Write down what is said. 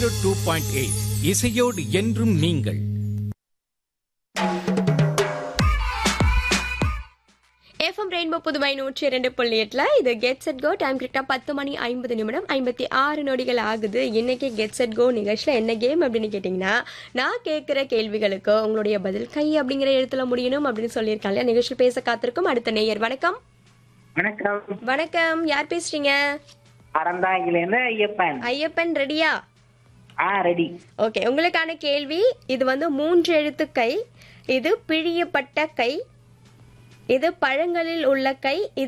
zero two point eight இசையோடு என்றும் நீங்கள் எஃப்எம் ரெயின்போ புதுவை நூற்றி இரண்டு புள்ளி எட்டுல இது கெட் செட் கோ டைம் கரெக்டா பத்து மணி ஐம்பது நிமிடம் ஐம்பத்தி ஆறு நொடிகள் ஆகுது இன்னைக்கு கெட் செட் கோ நிகழ்ச்சியில என்ன கேம் அப்படின்னு கேட்டிங்கன்னா நான் கேட்குற கேள்விகளுக்கு உங்களுடைய பதில் கை அப்படிங்கிற எழுத்துல முடியணும் அப்படின்னு சொல்லியிருக்காங்க இல்லையா நிகழ்ச்சியில் பேச காத்திருக்கும் அடுத்த நேயர் வணக்கம் வணக்கம் வணக்கம் யார் பேசுறீங்க அறந்தாங்கிலேருந்து ஐயப்பன் ஐயப்பன் ரெடியா ஆ ரெடி ஓகே உங்களுக்கான கேள்வி இது வந்து மூன்று எழுத்து கை இது பிழியப்பட்ட கை இது பழங்களில் உள்ள கை